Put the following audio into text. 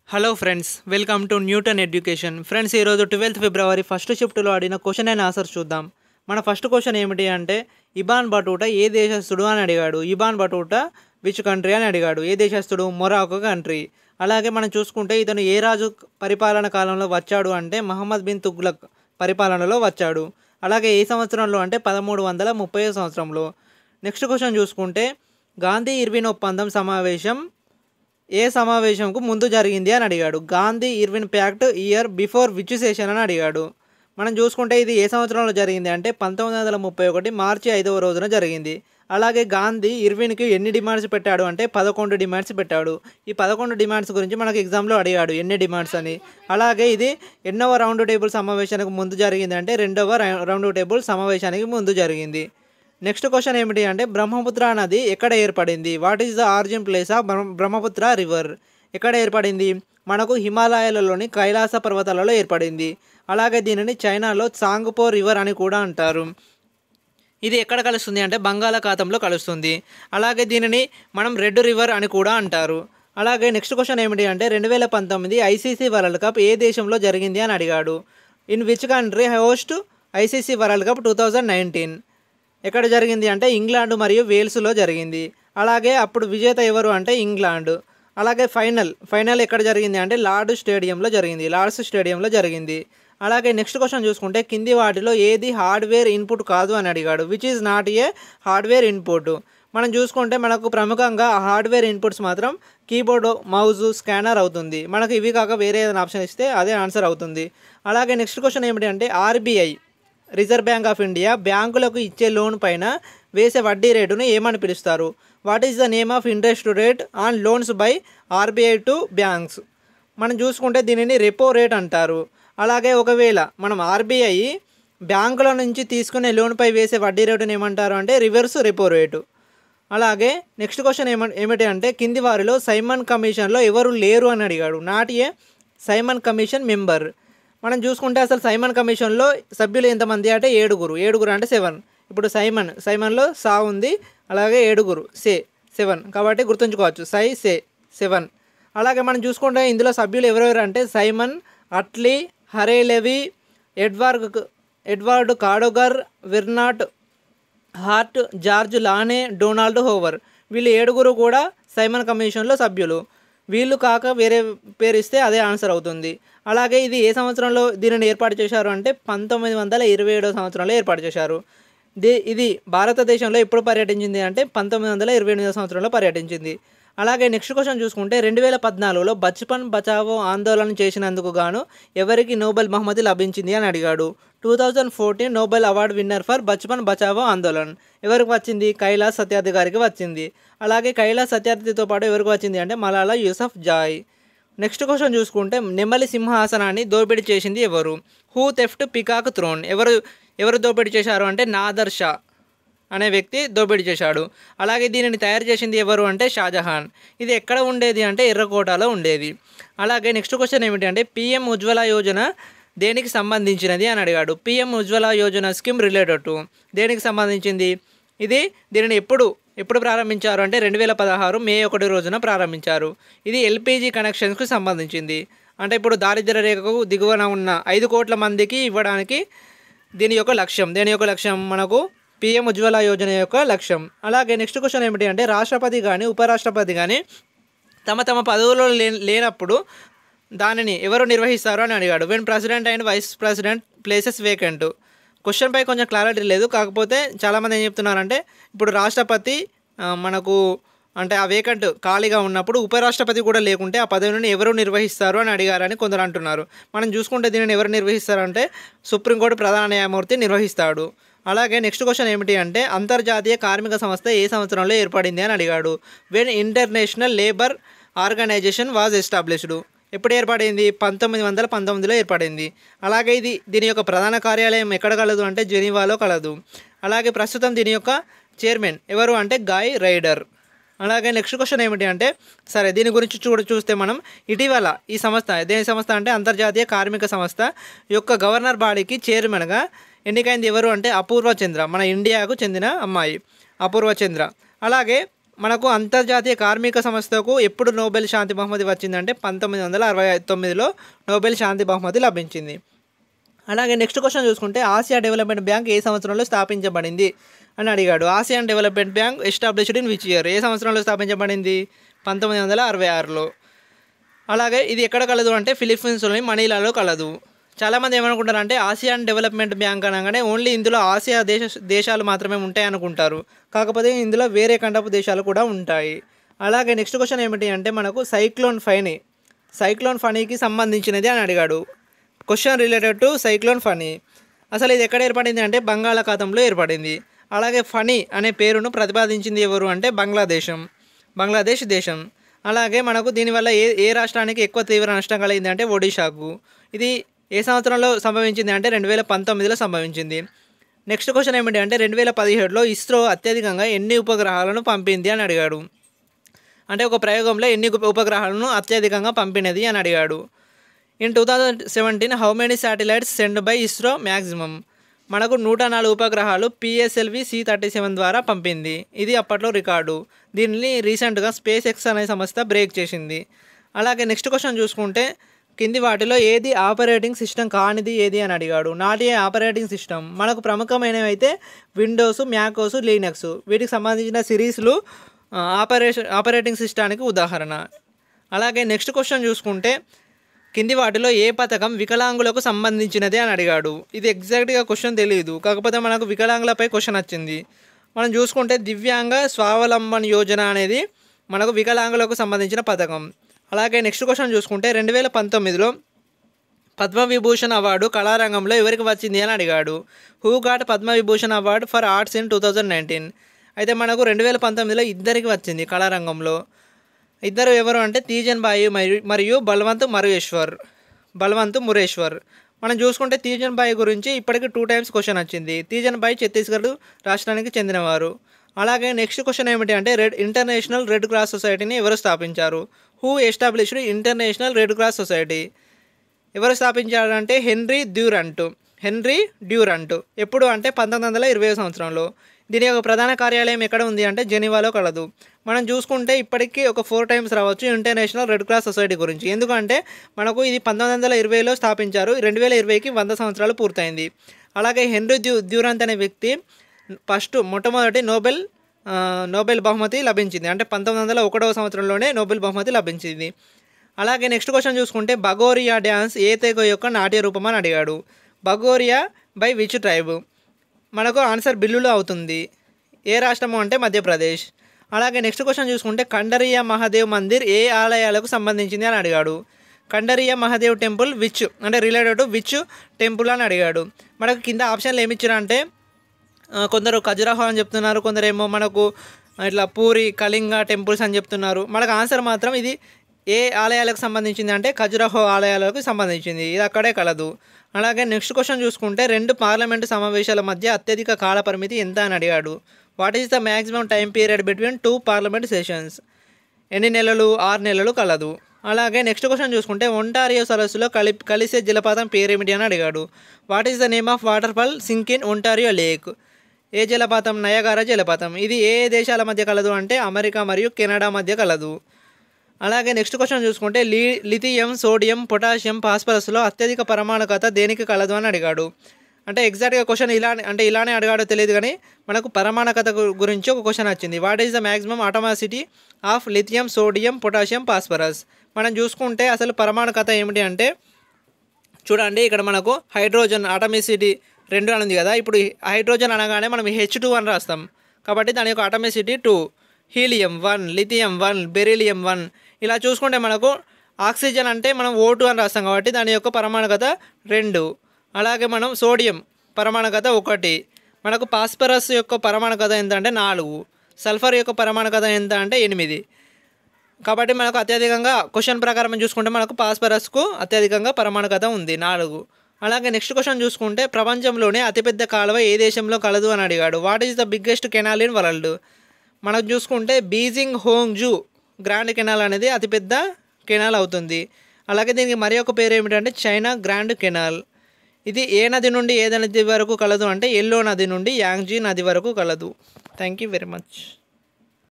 hello friends welcome to Newton education friends ఈరోజు twelfth ఫిబ్రవరి first షిఫ్ట్లో ఆడిన క్వశ్చన్ అండ్ ఆన్సర్ చూద్దాం మన ఫస్ట్ క్వశ్చన్ ఏమిటి అంటే ఇబాన్ బటూటా ఏ దేశస్థుడు అని అడిగాడు ఇబాన్ బటూటా విచ్ కంట్రీ అని అడిగాడు ఏ దేశస్థుడు మొరాకో కంట్రీ అలాగే మనం చూసుకుంటే ఇతను ఏ రాజు పరిపాలన కాలంలో వచ్చాడు అంటే మహమ్మద్ బిన్ తుగ్లక్ పరిపాలనలో వచ్చాడు అలాగే ఏ సంవత్సరంలో అంటే పదమూడు వందల ముప్పై సంవత్సరంలో నెక్స్ట్ క్వశ్చన్ చూసుకుంటే గాంధీ ఇర్విన్ ఒప్పందం సమావేశం ఏ సమావేశంకు ముందు జరిగింది అని అడిగాడు Gandhi Irwin pact year before which session అని అడిగాడు మనం చూసుకుంటే ఇది ఏ సంవత్సరంలో జరిగింది అంటే పంతొమ్మిది వందల ముప్పై ఒకటి మార్చి ఐదవ రోజున జరిగింది అలాగే గాంధీ ఇర్విన్కి ఎన్ని డిమాండ్స్ పెట్టాడు అంటే పదకొండు డిమాండ్స్ పెట్టాడు ఈ పదకొండు డిమాండ్స్ గురించి మనకు ఎగ్జామ్లో అడిగాడు ఎన్ని డిమాండ్స్ అని అలాగే ఇది ఎన్నవ రౌండ్ టేబుల్ సమావేశానికి ముందు జరిగింది అంటే రెండవ రౌ- రౌండ్ టేబుల్ సమావేశానికి ముందు జరిగింది నెక్స్ట్ క్వశ్చన్ ఏమిటి అంటే బ్రహ్మపుత్ర నది ఎక్కడ ఏర్పడింది what is the origin place of Brahmaputra river ఎక్కడ ఏర్పడింది మనకు హిమాలయాలలోని కైలాస పర్వతాలలో ఏర్పడింది అలాగే దీనిని చైనాలో చాంగ్పో రివర్ అని కూడా అంటారు ఇది ఎక్కడ కలుస్తుంది అంటే బంగాళాఖాతంలో కలుస్తుంది అలాగే దీనిని మనం రెడ్ రివర్ అని కూడా అంటారు అలాగే నెక్స్ట్ క్వశ్చన్ ఏమిటి అంటే రెండు వేల పంతొమ్మిది ఐసీసీ వరల్డ్ కప్ ఏ దేశంలో జరిగింది అని అడిగాడు in which country host ICC world cup two thousand nineteen ఎక్కడ జరిగింది అంటే ఇంగ్లాండ్ మరియు వేల్స్లో జరిగింది అలాగే అప్పుడు విజేత ఎవరు అంటే ఇంగ్లాండ్ అలాగే ఫైనల్ ఫైనల్ ఎక్కడ జరిగింది అంటే లార్డ్ స్టేడియంలో జరిగింది లార్డ్స్ స్టేడియంలో జరిగింది అలాగే నెక్స్ట్ క్వశ్చన్ చూసుకుంటే కింది వాటిలో ఏది హార్డ్వేర్ ఇన్పుట్ కాదు అని అడిగాడు which is not a hardware input మనం చూసుకుంటే మనకు ప్రముఖంగా హార్డ్వేర్ ఇన్పుట్స్ మాత్రం కీబోర్డ్ మౌజ్ స్కానర్ అవుతుంది మనకు ఇవి కాక వేరే ఏదైనా ఆప్షన్ ఇస్తే అదే ఆన్సర్ అవుతుంది అలాగే నెక్స్ట్ క్వశ్చన్ ఏమిటి అంటే RBI reserve bank of India బ్యాంకులకు ఇచ్చే లోన్ పైన వేసే వడ్డీ రేటును ఏమని పిలుస్తారు what is the name of interest rate on loans by RBI to banks మనం చూసుకుంటే దీనిని రెపో రేట్ అంటారు అలాగే ఒకవేళ మనం ఆర్బీఐ బ్యాంకుల నుంచి తీసుకునే లోన్పై వేసే వడ్డీ రేటును ఏమంటారు అంటే రివర్స్ రెపో రేటు అలాగే నెక్స్ట్ క్వశ్చన్ ఏమ ఏమిటి అంటే కింది వారిలో సైమన్ కమిషన్లో ఎవరు లేరు అని అడిగాడు not a Simon commission member మనం చూసుకుంటే అసలు సైమన్ కమిషన్లో సభ్యులు ఎంతమంది అంటే ఏడుగురు ఏడుగురు అంటే సెవెన్ ఇప్పుడు సైమన్ సైమన్లో సా ఉంది అలాగే ఏడుగురు సే సెవెన్ కాబట్టి గుర్తుంచుకోవచ్చు సై సే సెవెన్ అలాగే మనం చూసుకుంటే ఇందులో సభ్యులు ఎవరెవరు అంటే Simon Attlee Harry Levy Edward Edward Cadogan Vernon Hart George Lane Donald Howard వీళ్ళు ఏడుగురు కూడా సైమన్ కమిషన్లో సభ్యులు వీళ్ళు కాక వేరే పేరు ఇస్తే అదే ఆన్సర్ అవుతుంది అలాగే ఇది ఏ సంవత్సరంలో దీనిని ఏర్పాటు చేశారు అంటే పంతొమ్మిది వందల ఇరవై ఏడో సంవత్సరంలో ఏర్పాటు చేశారు ది ఇది భారతదేశంలో ఎప్పుడు పర్యటించింది అంటే పంతొమ్మిది వందల ఇరవై ఎనిమిదో సంవత్సరంలో పర్యటించింది అలాగే నెక్స్ట్ క్వశ్చన్ చూసుకుంటే రెండు వేల పద్నాలుగులో బచ్పన్ బచావో ఆందోళన చేసినందుకు గాను ఎవరికి నోబెల్ బహుమతి లభించింది అని అడిగాడు two thousand fourteen Nobel award winner for Bachpan Bachao Andolan ఎవరికి వచ్చింది కైలాస్ సత్యార్థి గారికి వచ్చింది అలాగే కైలాస్ సత్యార్థితో పాటు ఎవరికి వచ్చింది అంటే Malala Yousafzai next question చూసుకుంటే నెమలి సింహాసనాన్ని దోపిడీ చేసింది ఎవరు హూ థెఫ్ట్ పికాక్ థ్రోన్ ఎవరు ఎవరు దోపిడీ చేశారు అంటే నాదర్ షా అనే వ్యక్తి దోపిడీ చేశాడు అలాగే దీనిని తయారు చేసింది ఎవరు అంటే షాజహాన్ ఇది ఎక్కడ ఉండేది అంటే ఎర్రకోటలో ఉండేది అలాగే నెక్స్ట్ క్వశ్చన్ ఏమిటి అంటే పిఎం ఉజ్వల యోజన దేనికి సంబంధించినది అని అడిగాడు PM Ujjwala Yojana scheme related to దేనికి సంబంధించింది ఇది దీనిని ఎప్పుడు ఎప్పుడు ప్రారంభించారు అంటే రెండు వేల పదహారు మే ఒకటి రోజున ప్రారంభించారు ఇది ఎల్పిజి కనెక్షన్స్కు సంబంధించింది అంటే ఇప్పుడు దారిద్ర్య రేఖకు దిగువన ఉన్న ఐదు కోట్ల మందికి ఇవ్వడానికి దీని యొక్క లక్ష్యం దీని యొక్క లక్ష్యం మనకు పిఎం ఉజ్వల యోజన యొక్క లక్ష్యం అలాగే నెక్స్ట్ క్వశ్చన్ ఏమిటి అంటే రాష్ట్రపతి కానీ ఉపరాష్ట్రపతి కానీ తమ తమ పదవుల్లో లే లేనప్పుడు దానిని ఎవరు నిర్వహిస్తారు అని అడిగాడు when president and vice president places vacant క్వశ్చన్పై కొంచెం క్లారిటీ లేదు కాకపోతే చాలామంది ఏం చెప్తున్నారంటే ఇప్పుడు రాష్ట్రపతి ఆ, మనకు అంటే ఆ వేకెంట్ ఖాళీగా ఉన్నప్పుడు ఉపరాష్ట్రపతి కూడా లేకుంటే ఆ పదవిని ఎవరు నిర్వహిస్తారు అని అడిగారని కొందరు అంటున్నారు మనం చూసుకుంటే దీనిని ఎవరు నిర్వహిస్తారంటే సుప్రీంకోర్టు ప్రధాన న్యాయమూర్తి నిర్వహిస్తాడు అలాగే నెక్స్ట్ క్వశ్చన్ ఏమిటి అంటే అంతర్జాతీయ కార్మిక సంస్థ ఏ సంవత్సరంలో ఏర్పడింది అని అడిగాడు when international labour organisation was established ఎప్పుడు ఏర్పడింది పంతొమ్మిది వందల పంతొమ్మిదిలో ఏర్పడింది అలాగే ఇది దీని యొక్క ప్రధాన కార్యాలయం ఎక్కడ కలదు అంటే జెనీవాలో కలదు అలాగే ప్రస్తుతం దీని యొక్క చైర్మన్ ఎవరు అంటే గాయ్ రైడర్ అలాగే నెక్స్ట్ క్వశ్చన్ ఏమిటి అంటే సరే దీని గురించి చూడ చూస్తే మనం ఇటీవల ఈ సంస్థ దేని సంస్థ అంటే అంతర్జాతీయ కార్మిక సంస్థ యొక్క గవర్నర్ బాడీకి చైర్మన్గా ఎన్నికైంది ఎవరు అంటే అపూర్వ చంద్ర మన ఇండియాకు చెందిన అమ్మాయి అపూర్వ చంద్ర అలాగే మనకు అంతర్జాతీయ కార్మిక సంస్థకు ఎప్పుడు నోబెల్ శాంతి బహుమతి వచ్చిందంటే పంతొమ్మిది వందల అరవై తొమ్మిదిలో నోబెల్ శాంతి బహుమతి లభించింది అలాగే నెక్స్ట్ క్వశ్చన్ చూసుకుంటే ఆసియా డెవలప్మెంట్ బ్యాంక్ ఏ సంవత్సరంలో స్థాపించబడింది అని అడిగాడు Asian development bank established in which year ఏ సంవత్సరంలో స్థాపించబడింది పంతొమ్మిది వందల అరవై ఆరులో అలాగే ఇది ఎక్కడ కలదు అంటే ఫిలిప్పీన్స్లోని మనీలాలో కలదు చాలామంది ఏమనుకుంటారు అంటే ఆసియాన్ డెవలప్మెంట్ బ్యాంక్ అనగానే ఓన్లీ ఇందులో ఆసియా దేశ దేశాలు మాత్రమే ఉంటాయి అనుకుంటారు కాకపోతే ఇందులో వేరే ఖండపు దేశాలు కూడా ఉంటాయి అలాగే నెక్స్ట్ క్వశ్చన్ ఏమిటి అంటే మనకు సైక్లోన్ ఫైని సైక్లోన్ ఫనీకి సంబంధించినది అని అడిగాడు question related to cyclone Fani అసలు ఇది ఎక్కడ ఏర్పడింది అంటే బంగాళాఖాతంలో ఏర్పడింది అలాగే ఫనీ అనే పేరును ప్రతిపాదించింది ఎవరు అంటే బంగ్లాదేశం బంగ్లాదేశ్ దేశం అలాగే మనకు దీనివల్ల ఏ ఏ రాష్ట్రానికి ఎక్కువ తీవ్ర నష్టం కలిగింది అంటే ఒడిషాకు ఇది ఏ సంవత్సరంలో సంభవించింది అంటే రెండు వేల పంతొమ్మిదిలో సంభవించింది నెక్స్ట్ క్వశ్చన్ ఏమిటి అంటే రెండు వేల పదిహేడులో ఇస్రో అత్యధికంగా ఎన్ని ఉపగ్రహాలను పంపింది అని అడిగాడు అంటే ఒక ప్రయోగంలో ఎన్ని ఉప- ఉపగ్రహాలను అత్యధికంగా పంపినది అని అడిగాడు in two thousand seventeen how many satellites send by ISRO maximum మనకు నూట నాలుగు ఉపగ్రహాలు పిఎస్ఎల్వి సి థర్టీ సెవెన్ ద్వారా పంపింది ఇది అప్పట్లో రికార్డు దీనిని రీసెంట్గా స్పేస్ ఎక్స్ అనే సంస్థ బ్రేక్ చేసింది అలాగే నెక్స్ట్ క్వశ్చన్ చూసుకుంటే కింది వాటిలో ఏది ఆపరేటింగ్ సిస్టమ్ కానిది ఏది అని అడిగాడు నాటి ఆపరేటింగ్ సిస్టమ్ మనకు ప్రముఖమైనవి అయితే విండోస్ మ్యాకోస్ లీనక్స్ వీటికి సంబంధించిన సిరీస్లు ఆ, ఆపరేషన్ ఆపరేటింగ్ సిస్టానికి ఉదాహరణ అలాగే నెక్స్ట్ క్వశ్చన్ చూసుకుంటే కింది వాటిలో ఏ పథకం వికలాంగులకు సంబంధించినది అని అడిగాడు ఇది ఎగ్జాక్ట్గా క్వశ్చన్ తెలియదు కాకపోతే మనకు వికలాంగులపై క్వశ్చన్ వచ్చింది మనం చూసుకుంటే దివ్యాంగ స్వావలంబన్ యోజన అనేది మనకు వికలాంగులకు సంబంధించిన పథకం అలాగే నెక్స్ట్ క్వశ్చన్ చూసుకుంటే రెండు వేల పంతొమ్మిదిలో పద్మవిభూషణ్ అవార్డు కళారంగంలో ఎవరికి వచ్చింది అని అడిగాడు who got Padma Vibhushan award for arts in two thousand nineteen అయితే మనకు రెండు వేల పంతొమ్మిదిలో ఇద్దరికి వచ్చింది కళారంగంలో ఇద్దరు ఎవరు అంటే తీజన్ బాయి మరియు మరియు బలవంత్ మరుయేశ్వర్ బలవంత్ మురేశ్వర్ మనం చూసుకుంటే తీజన్ బాయి గురించి ఇప్పటికి టూ టైమ్స్ క్వశ్చన్ వచ్చింది తీజన్ బాయి ఛత్తీస్గఢ్ రాష్ట్రానికి చెందినవారు అలాగే నెక్స్ట్ క్వశ్చన్ ఏమిటి అంటే రెడ్ ఇంటర్నేషనల్ రెడ్ క్రాస్ సొసైటీని ఎవరు స్థాపించారు who established international red cross society ఎవరు స్థాపించారంటే హెన్రీ డ్యూరంట్ హెన్రీ డ్యూరంట్ ఎప్పుడు అంటే పంతొమ్మిది వందల ఇరవై సంవత్సరంలో దీని యొక్క ప్రధాన కార్యాలయం ఎక్కడ ఉంది అంటే జెనీవాలో కలదు మనం చూసుకుంటే ఇప్పటికీ ఒక ఫోర్ టైమ్స్ రావచ్చు ఇంటర్నేషనల్ రెడ్ క్రాస్ సొసైటీ గురించి ఎందుకంటే మనకు ఇది పంతొమ్మిది వందల ఇరవైలో స్థాపించారు రెండు వేల ఇరవైకి వంద సంవత్సరాలు పూర్తయింది అలాగే హెన్రీ డ్యూ డ్యూరంట్ అనే వ్యక్తి ఫస్ట్ మొట్టమొదటి నోబెల్ ఆ, నోబెల్ బహుమతి లభించింది అంటే పంతొమ్మిది వందల ఒకటవ సంవత్సరంలోనే నోబెల్ బహుమతి లభించింది అలాగే నెక్స్ట్ క్వశ్చన్ చూసుకుంటే బగోరియా డ్యాన్స్ ఏ తెగ యొక్క నాట్య రూపం అని అడిగాడు బగోరియా బై విచ్ ట్రైబ్ మనకు ఆన్సర్ బిల్లులో అవుతుంది ఏ రాష్ట్రము అంటే మధ్యప్రదేశ్ అలాగే నెక్స్ట్ క్వశ్చన్ చూసుకుంటే కండరియా మహాదేవ్ మందిర్ ఏ ఆలయాలకు సంబంధించింది అని అడిగాడు కండరియా మహాదేవ్ టెంపుల్ విచ్ అంటే రిలేటెడ్ టు విచ్ టెంపుల్ అని అడిగాడు మనకు కింద ఆప్షన్లు ఏమి ఇచ్చారంటే ఆ, కొందరు ఖజురాహో అని చెప్తున్నారు కొందరేమో మనకు ఇట్లా పూరి కళింగ టెంపుల్స్ అని చెప్తున్నారు మనకు ఆన్సర్ మాత్రం ఇది ఏ ఆలయాలకు సంబంధించింది అంటే ఖజురాహో ఆలయాలకు సంబంధించింది ఇది అక్కడే కలదు అలాగే నెక్స్ట్ క్వశ్చన్ చూసుకుంటే రెండు పార్లమెంటు సమావేశాల మధ్య అత్యధిక కాల పరిమితి ఎంత అని అడిగాడు what is the maximum time period between two parliament sessions ఎన్ని నెలలు ఆరు నెలలు కలదు అలాగే నెక్స్ట్ క్వశ్చన్ చూసుకుంటే ఒంటారియో సరస్సులో కలి కలిసే జలపాతం పేరేమిటి అని అడిగాడు what is the name of water fall sink in Ontario lake ఏ జలపాతం నయగార జలపాతం ఇది ఏ ఏ దేశాల మధ్య కలదు అంటే అమెరికా మరియు కెనడా మధ్య కలదు అలాగే నెక్స్ట్ క్వశ్చన్ చూసుకుంటే లీ లిథియం సోడియం పొటాషియం ఫాస్ఫరస్లో అత్యధిక పరమాణుకత దేనికి కలదు అని అడిగాడు అంటే ఎగ్జాక్ట్గా క్వశ్చన్ ఇలా అంటే ఇలానే అడిగాడో తెలియదు కానీ మనకు పరమాణుకత గు- గురించి ఒక క్వశ్చన్ వచ్చింది what is the maximum atomicity of lithium sodium potassium phosphorus మనం చూసుకుంటే అసలు పరమాణుకత ఏమిటి అంటే చూడండి ఇక్కడ మనకు హైడ్రోజన్ ఆటమిసిటీ రెండు అని ఉంది కదా ఇప్పుడు ఈ హైడ్రోజన్ అనగానే మనం హెచ్ టూ అని రాస్తాం కాబట్టి దాని యొక్క atomicity two helium one lithium one beryllium one ఇలా చూసుకుంటే మనకు ఆక్సిజన్ అంటే మనం ఓ టూ అని రాస్తాం కాబట్టి దాని యొక్క పరమాణుకత రెండు అలాగే మనం సోడియం పరమాణుకత ఒకటి మనకు పాస్పరస్ యొక్క పరమాణుకత ఎంత అంటే నాలుగు సల్ఫర్ యొక్క పరమాణుకత ఎంత అంటే ఎనిమిది కాబట్టి మనకు అత్యధికంగా క్వశ్చన్ ప్రకారం చూసుకుంటే మనకు పాస్పరస్కు అత్యధికంగా పరమాణుకత ఉంది నాలుగు అలాగే నెక్స్ట్ క్వశ్చన్ చూసుకుంటే ప్రపంచంలోనే అతిపెద్ద కాలువ ఏ దేశంలో కలదు అని అడిగాడు what is the biggest canal in world మనం చూసుకుంటే Beijing Hangzhou grand canal అనేది అతిపెద్ద కెనాల్ అవుతుంది అలాగే దీనికి మరి ఒక పేరు ఏమిటంటే చైనా గ్రాండ్ కెనాల్ ఇది ఏ నది నుండి ఏ నది వరకు కలదు అంటే ఎల్లో నది నుండి యాంగ్జీ నది వరకు కలదు థ్యాంక్ యూ వెరీ మచ్